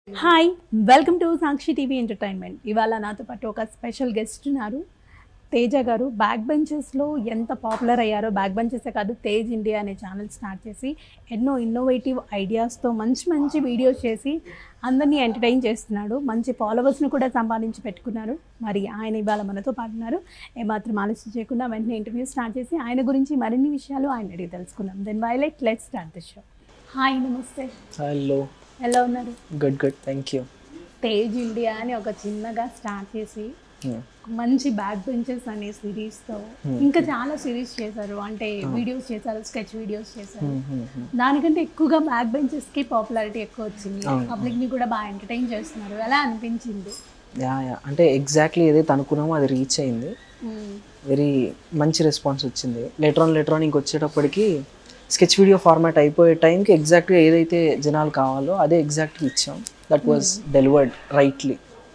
Hi welcome to Sakshi TV entertainment ఇవాళ నాతో పాటు ఒక స్పెషల్ గెస్ట్ ఉన్నారు తేజ గారు బ్యాక్ బెంచెస్లో ఎంత పాపులర్ అయ్యారో బ్యాక్ బెంచెసే కాదు తేజ్ ఇండియా అనే ఛానల్ స్టార్ట్ చేసి ఎన్నో ఇన్నోవేటివ్ ఐడియాస్తో మంచి మంచి వీడియోస్ చేసి అందరినీ ఎంటర్టైన్ చేస్తున్నాడు మంచి ఫాలోవర్స్ని కూడా సంపాదించి పెట్టుకున్నారు మరి ఆయన ఇవాళ మనతో పాటున్నారు ఏమాత్రం ఆలస్యం చేయకుండా వెంటనే ఇంటర్వ్యూ స్టార్ట్ చేసి ఆయన గురించి మరిన్ని విషయాలు ఆయన అడిగి తెలుసుకుందాం then why late let start the show hi నమస్తే హలో ఎలా ఉన్నారు good good thank you Tej India అని ఒక చిన్నగా స్టార్ట్ చేసి మంచి బ్యాక్ బెంచెస్ అనే సిరీస్తో ఇంకా చాలా సిరీస్ చేశారు అంటే వీడియోస్ చేశారు స్కెచ్ వీడియోస్ చేశారు దానికంటే ఎక్కువగా బ్యాక్ బెంచెస్కి పాపులారిటీ ఎక్కువ వచ్చింది పబ్లిక్ని కూడా బాగా ఎంటర్టైన్ చేస్తున్నారు ఎలా అనిపించింది యా యా అంటే ఎగ్జాక్ట్లీ ఏదైతే అనుకున్నామో అది రీచ్ అయింది వెరీ మంచి రెస్పాన్స్ వచ్చింది లెటర్ ఆన్ లెటర్ ఆన్ ఇంక వచ్చేటప్పటికి స్కెచ్ వీడియో ఫార్మాట్ అయిపోయే టైంకి ఎగ్జాక్ట్గా ఏదైతే జనాలు కావాలో అదే ఎగ్జాక్ట్గా ఇచ్చాం దట్ వాజ్ డెలివర్డ్ రైట్లీ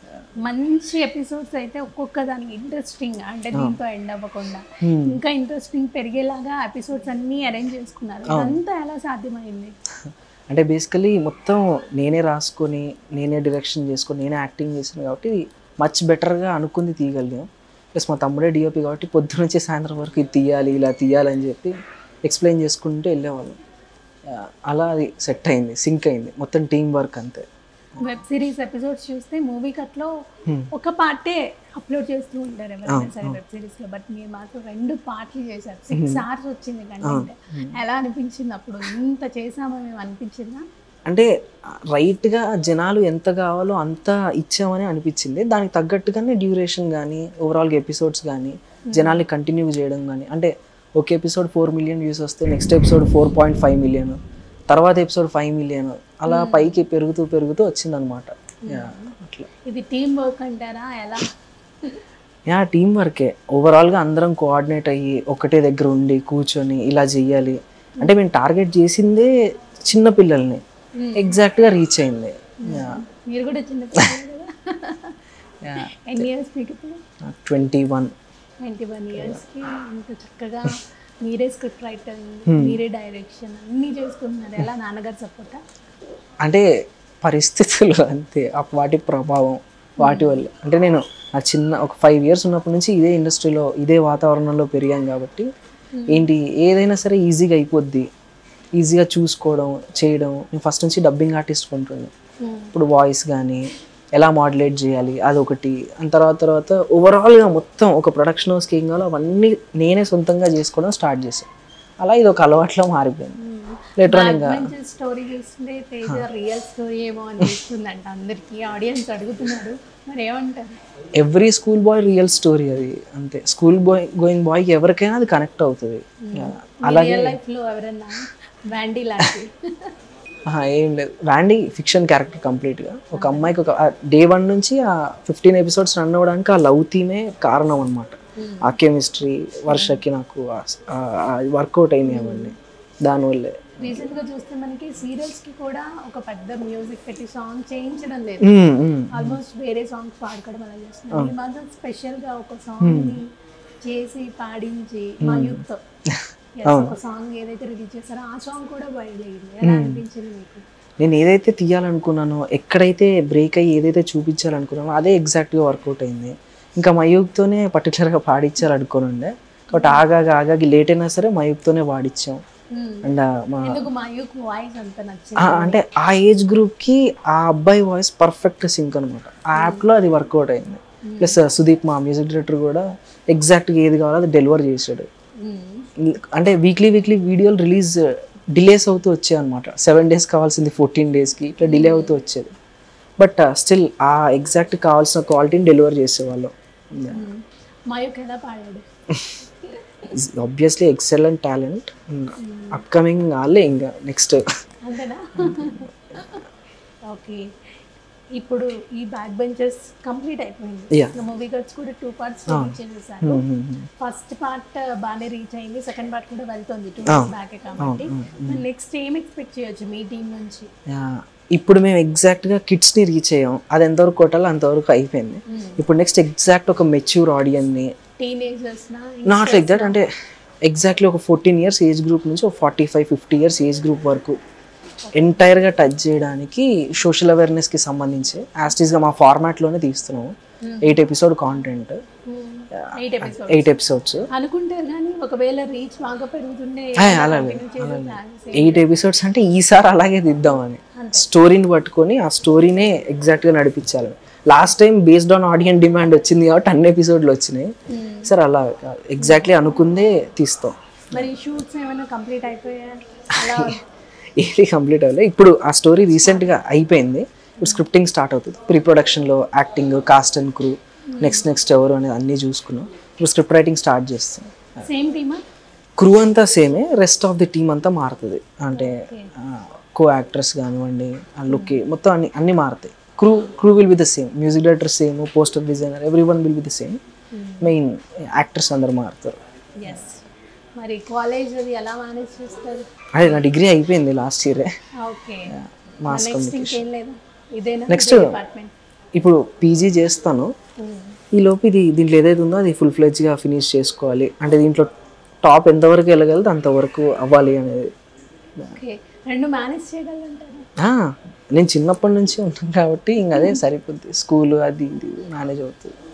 మంచి ఎపిసోడ్స్ అయితే ఒక్కొక్క దానికి ఇంట్రెస్టింగ్ అంటే దీంతో ఎండ్ అవ్వకుండా ఇంకా ఇంట్రెస్టింగ్ పెరిగేలాగా ఎపిసోడ్స్ అన్నీ అరేంజ్ చేసుకున్నారు అంతా ఎలా సాధ్యమైంది అంటే బేసికలీ మొత్తం నేనే రాసుకొని నేనే డైరెక్షన్ చేసుకొని నేనే యాక్టింగ్ చేసాను కాబట్టి మచ్ బెటర్గా అనుకుంది తీయగలిగాం ప్లస్ మా తమ్ముడే డిఓపి కాబట్టి పొద్దు నుంచి సాయంత్రం వరకు ఇది తీయాలి ఇలా తీయాలి అని చెప్పి ఎక్స్ప్లెయిన్ చేసుకుంటూ వెళ్ళేవాళ్ళం ఆ, అలా అది సెట్ అయింది సింక్ అయింది మొత్తం టీం వర్క్ అంతే వెబ్ సిరీస్ ఎపిసోడ్స్ చూస్తే మూవీ కట్లో ఒక పార్టే అప్లోడ్ చేస్తూ ఉంటారు ఎవరైనా సరే వెబ్ సిరీస్ లో బట్ మీరు మాత్రం రెండు పార్ట్లు చేశారు సిక్స్ అవర్స్ వచ్చింది కంటెంట్ ఎలా అనిపించింది అప్పుడు ఇంత చేసామో మేము అనిపించిందా అంటే రైట్గా జనాలు ఎంత కావాలో అంత ఇచ్చామని అనిపించింది దానికి తగ్గట్టుగానే డ్యూరేషన్ కానీ ఓవరాల్గా ఎపిసోడ్స్ కానీ జనాల్ని కంటిన్యూ చేయడం కానీ అంటే ఒక ఎపిసోడ్ ఫోర్ మిలియన్ వ్యూస్ వస్తే next episode four point five million తర్వాత ఎపిసోడ్ ఫైవ్ మిలియన్ అలా పైకి పెరుగుతూ పెరుగుతూ వచ్చిందనమాట అట్లా ఇది టీం వర్క్ అంటారా ఎలా యా టీం వర్కే ఓవరాల్గా అందరం కోఆర్డినేట్ అయ్యి ఒకటే దగ్గర ఉండి కూర్చొని ఇలా చెయ్యాలి అంటే మేము టార్గెట్ చేసిందే చిన్న పిల్లల్ని ఎగ్జాక్ట్గా రీచ్ అయింది యా మీరు కూడా చిన్న పిల్లలు కదా యా ఎన్ని ఇయర్స్ మీకు ఇప్పుడు ట్వంటీ వన్ ట్వంటీ వన్ ఇయర్స్కి ఇంత చక్కగా మీరే స్క్రిప్ట్ రైటర్ మీరే డైరెక్షన్ అన్నీ చేసుకుంటున్నారు ఎలా నాన్నగారు సపోర్టా అంటే పరిస్థితులు అంతే ఆ వాటి ప్రభావం వాటి వల్ల అంటే నేను ఆ చిన్న ఒక ఫైవ్ ఇయర్స్ ఉన్నప్పటి నుంచి ఇదే ఇండస్ట్రీలో ఇదే వాతావరణంలో పెరిగాను కాబట్టి ఏంటి ఏదైనా సరే ఈజీగా అయిపోద్ది ఈజీగా చూసుకోవడం చేయడం నేను ఫస్ట్ నుంచి డబ్బింగ్ ఆర్టిస్ట్ కొంటుండే ఇప్పుడు వాయిస్ కానీ ఎలా మాడ్యులేట్ చేయాలి అదొకటి అండ్ తర్వాత తర్వాత ఓవరాల్గా మొత్తం ఒక ప్రొడక్షన్ హౌస్కి ఏం కావాలో అవన్నీ నేనే సొంతంగా చేసుకోవడం స్టార్ట్ చేశాను అలా ఇది ఒక అలవాట్లో మారిపోయింది లేటర్ ఆన్ ఇంకా స్టోరీ చూస్తుంటే తేజ రియల్ స్టోరీ ఏమో అనిపిస్తుందంట అందరికి ఆడియన్స్ అడుగుతున్నారు మరి ఏమంటారు every school boy real story అది అంతే స్కూల్ బాయ్ గోయింగ్ బాయ్కి ఎవరికైనా అది కనెక్ట్ అవుతుంది అలాగే రియల్ లైఫ్ లో ఎవరన్నా బ్యాండీ లాంటి ఆహా, ఏం లేదు వ్యాండీ ఫిక్షన్ క్యారెక్టర్ కంప్లీట్గా ఒక అమ్మాయికి ఒక డే వన్ నుంచి ఆ ఫిఫ్టీన్ ఎపిసోడ్స్ రన్ అవ్వడానికి ఆ లవ్ థీమే కారణం అనమాట ఆ కెమిస్ట్రీ వర్షకి నాకు వర్కౌట్ అయినాయి అవన్నీ దానివల్లే రీసెంట్ గా చూస్తే మనకి సీరియల్స్ కి కూడా ఒక పెద్ద మ్యూజిక్ పెట్టి సాంగ్ చేయించడం లేదు మ్మ్, మ్మ్. ఆల్మోస్ట్ వేరే సాంగ్స్ పాడుకోవడం అలా చేస్తున్నారు ఈ మాత్రం స్పెషల్ గా ఒక సాంగ్ ని చేసి పాడించి మా యూత్ తో Yes, ఒక సాంగ్ ఏదైతే రిలీజ్ చేస్తారో ఆ సాంగ్ కూడా వైరల్ అయ్యింది ఎలా అనిపించింది మీకు నేను ఏదైతే తీయాలనుకున్నానో ఎక్కడైతే బ్రేక్ అయ్యి ఏదైతే చూపించాలనుకున్నానో అదే ఎగ్జాక్ట్గా వర్కౌట్ అయింది ఇంకా మయూక్తోనే పర్టికులర్గా పాడించాలనుకుని ఉండే కాబట్టి ఆగాగా ఆగాగి లేట్ అయినా సరే మయూక్తోనే పాడించాం Hmm. అండ్ మా ఎందుకు మా యూత్ వాయిస్ అంత నచ్చింది ఆ, అంటే ఆ ఏజ్ గ్రూప్కి ఆ అబ్బాయి వాయిస్ పర్ఫెక్ట్ సింక్ అనమాట ఆ యాప్లో అది వర్కౌట్ అయింది ప్లస్ సుదీప్ మా మ్యూజిక్ డైరెక్టర్ కూడా ఎగ్జాక్ట్గా ఏది కావాలో అది డెలివర్ చేశాడు Hmm. అంటే వీక్లీ వీక్లీ వీడియోలు రిలీజ్ డిలేస్ అవుతూ వచ్చాయి అనమాట సెవెన్ డేస్ కావాల్సింది ఫోర్టీన్ డేస్కి ఇట్లా డిలే అవుతూ వచ్చేది బట్ స్టిల్ ఆ ఎగ్జాక్ట్ కావాల్సిన క్వాలిటీని డెలివర్ చేసేవాళ్ళం Hmm. మయూక్ ఎలా పాడాడు ఆబ్వియస్లీ ఎక్సలెంట్ టాలెంట్ అప్కమింగ్ వాళ్ళే ఇంకా నెక్స్ట్ అంతేనా ఓకే ఇప్పుడు ఈ బ్యాక్ బెంచెస్ కంప్లీట్ అయిపోయింది Yeah. మూవీ గర్ల్స్ కూడా టూ పార్ట్స్ రీచ్ చేసేసారు ఫస్ట్ పార్ట్ బాగానే రీచ్ అయింది సెకండ్ పార్ట్ కూడా వెళ్తుంది టూ ఇయర్స్ బ్యాక్ కాబట్టి నెక్స్ట్ ఏం ఎక్స్పెక్ట్ చేయొచ్చు మీ టీం నుంచి ఇప్పుడు మేము ఎగ్జాక్ట్గా కిడ్స్ని రీచ్ అయ్యాం అది ఎంతవరకు కొట్టాలో అంతవరకు అయిపోయింది ఇప్పుడు నెక్స్ట్ ఎగ్జాక్ట్ ఒక మెచ్యూర్ ఆడియన్ని టీనేజర్స్ నా నాట్ లైక్ దట్ అంటే ఎగ్జాక్ట్లీ ఒక ఫోర్టీన్ ఇయర్స్ ఏజ్ గ్రూప్ నుంచి ఒక forty five fifty years age group వరకు ఎంటైర్గా టచ్ చేయడానికి సోషల్ అవేర్నెస్కి సంబంధించి యాస్టీస్గా మా ఫార్మాట్లోనే తీస్తున్నాము eight episode content eight episode eight episodes అనుకుంటారు కానీ ఒకవేళ రీచ్ బాగా పెరుగుతుండే అలాగే ఎయిట్ ఎపిసోడ్స్ అంటే ఈసారి అలాగే తీద్దామని స్టోరీని పట్టుకొని ఆ స్టోరీనే ఎగ్జాక్ట్గా నడిపించాలని last time based on audience demand వచ్చింది కాబట్టి అన్ని ఎపిసోడ్లు వచ్చినాయి సార్ అలా ఎగ్జాక్ట్లీ అనుకుందే తీస్తాం మరి షూట్స్ ఏమైనా కంప్లీట్ అయిపోయా అలా ఏది కంప్లీట్ అవ్వలేదు ఇప్పుడు ఆ స్టోరీ రీసెంట్గా అయిపోయింది ఇప్పుడు స్క్రిప్టింగ్ స్టార్ట్ అవుతుంది ప్రీ ప్రొడక్షన్లో acting cast and crew next next ఎవరు అనేది అన్నీ చూసుకున్నాం ఇప్పుడు స్క్రిప్ట్ రైటింగ్ స్టార్ట్ చేస్తాం సేమ్ టీమా క్రూ అంతా సేమే రెస్ట్ ఆఫ్ ది టీమ్ అంతా మారుతుంది అంటే కో యాక్టర్స్ కానివ్వండి ఆ లుక్ మొత్తం అన్ని అన్ని మారుతాయి crew crew will be the same music director same poster designer every one will be the same main actors అందరు మారుతారు ఎస్ మరి కాలేజ్ అది ఎలా మేనేజ్ చేస్తారు అదే నా డిగ్రీ అయిపోయింది లాస్ట్ ఇయరే ఓకే మాస్ నెక్స్ట్ ఇంకేం లేదా ఇదేనా Next- డిపార్ట్మెంట్ ఇప్పుడు పీజీ చేస్తాను ఈ లోపు ఇది దీంట్లో ఏదైతే ఉందో అది ఫుల్ ఫ్లెడ్జ్గా ఫినిష్ చేసుకోవాలి అంటే దీంట్లో టాప్ ఎంతవరకు వెళ్ళగలదు అంతవరకు అవ్వాలి అనేది ఓకే రెండు మేనేజ్ చేయగలంటారా ఆ, నేను చిన్నప్పటి నుంచి ఉంటాను కాబట్టి ఇంక అదే సరిపోద్ది స్కూల్ అది ఇది మేనేజ్ అవుతుంది